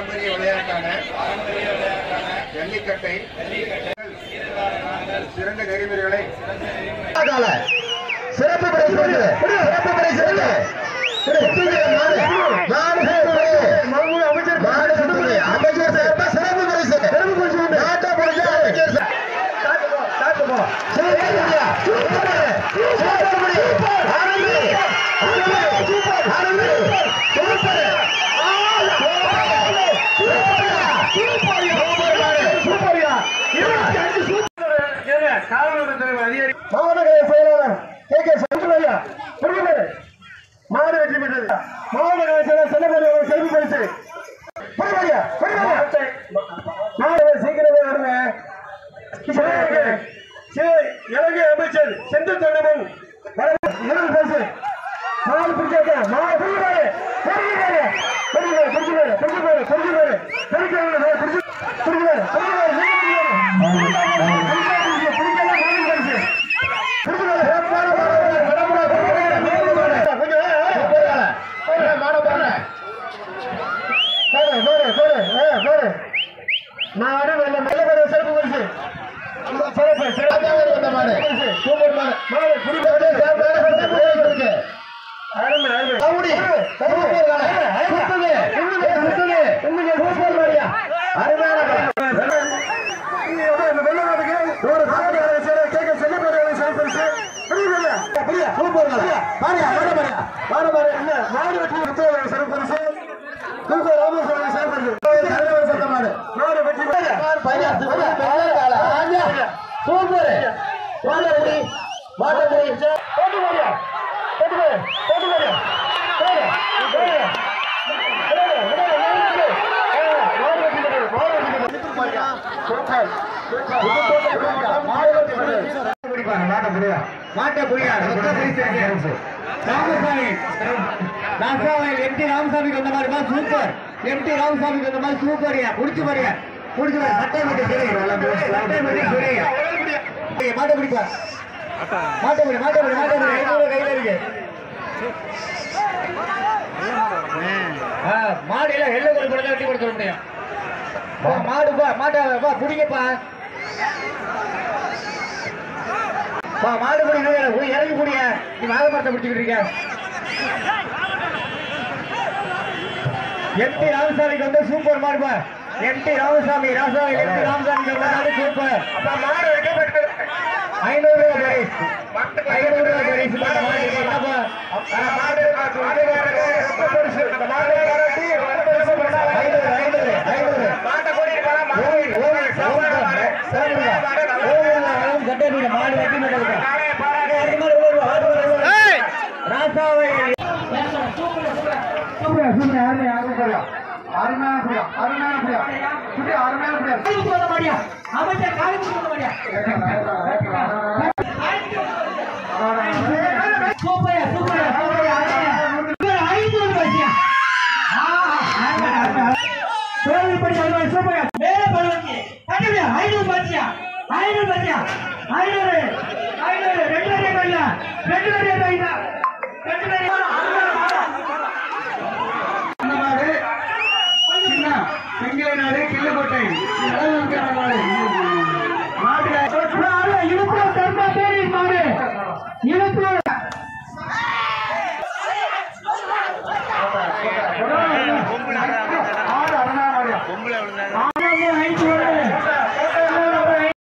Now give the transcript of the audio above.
பாரம்பரிய விளையாட்டான ஜல்லிக்கட்டை சிறந்த நெறிமுறைகளை கால சிறப்பு பரிசு வருது. சிறப்பு பரிசு வருது. சுத்துகிற மாடு. மாடு சுத்துது. மாடு சுத்துது. அமைச்சர் சார்பா சிறப்பு பரிசு. நாட்டை பிடிச்ச அமைச்சர் சார். சிறப்பு பரிசு. சூப்பர். சிறப்பு பரிசு. ஆரம்பி. ஆரம்பி. ஆரம்பி. சூப்பர். சூப்பர்யா. சூப்பர் மாடு. சூப்பர்யா. மாவட்ட செயலாளர் கே கே சந்திரய்யா புரியுது மாடு வெற்றி பெற்றது மாவட்ட செயலாளர் செல்லப்படி செல்வி பரிசு புரியுதையா புரியுது மாடு சீக்கிரமே வருங்க இலங்கை அமைச்சர் செந்தில் தொண்டமன் இரவு பரிசு மாடு பிடிச்சாக்க மாடு புரியுது புரியுது புரியுது புரியுது புரியுது புரியுது புரியுது புரியுது புரியுது மாடு வெள்ள நல்ல ஒரு சிறப்பு பரிசு சிறப்பு சிறப்பு வந்த மாடு சூப்பர் மாடு மாடு குடிப்பாடு இருக்கு அருமை அருமை கவுடி சூப்பர் மாடு சுத்துது சுத்துது உண்மைக்கு சூப்பர் மாடியா அருமையான மாடு ஒரு சாதி அரசியல் கேட்க செல்லப்பேரவை சிறப்பரிசு புரியுது புரியா சூப்பர் மாடு பாரியா மாடு பாரியா மாடு பாரு இல்ல மாடு வெற்றி முத்துவரை சிறப்பரிசு தூக்க ராமேஸ்வரன் சிறப்பரிசு தலைவர் சத்த மாடு மாடு வெற்றி பையா சூப்பர் மாட்டபுரி மாட்டபுரி போட்டு போறியா போட்டு போறியா போட்டு போறியா போறியா போறியா எம்டி ராமசாமிக்கு வந்த மாதிரி சூப்பர் எம்டி ராமசாமிக்கு வந்த மாதிரி சூப்பர் குடிச்சு பாருங்க குடிச்சு பாருங்க சட்டை மட்டும் சரியா சட்டை மட்டும் சரியா மாட்ட பிடிப்பா மாட்ட பிடி மாட்ட பிடி மாட்ட பிடி ஐநூறு கையில இருக்கு ஆ, மாடு இல்ல எல்லை கொண்டு கொடுத்தா வெட்டி கொடுத்துட முடியும் பா, மாடு பா மாட்டை பா பிடிங்கப்பா பா மாடு பிடிங்க போய் இறங்கி பிடிங்க நீ மாத மரத்தை பிடிச்சிக்கிட்டு இருக்க எம்டி ராமசாமிக்கு வந்து சூப்பர் மாடுப்பா எம்டி ராமசாமி ராசாமி எம்டி ராமசாமிக்கு வந்த மாடு சூப்பர் மாடு வைக்கப்பட்டு ஐநூறு ரூபாய் பரிசு ஐநூறு ரூபாய் பரிசு போட்ட மாடு என்னப்பா மாடு மாடு ரொம்ப பெருசு அந்த மாடு ஐநூறு ஐநூறு ஐநூறு ஓய், ஓய், சிறப்புங்க, சிறப்புங்க. ஓய்வுல வரும் கட்டடியில மாடு வெட்டி விட்டதுங்க. அடுத்த மாடு ஓடுவா, ஆடு மாடு ஓடுவா. ராசாவை சூப்பரா சூப்பரா அருமை அருமை புரியா அருமையான புரியா அருமையான புரியா புரியா அருமையான புரியா அமைச்சர் காலிமுத்து மாடியா சூப்பர் சூப்பர்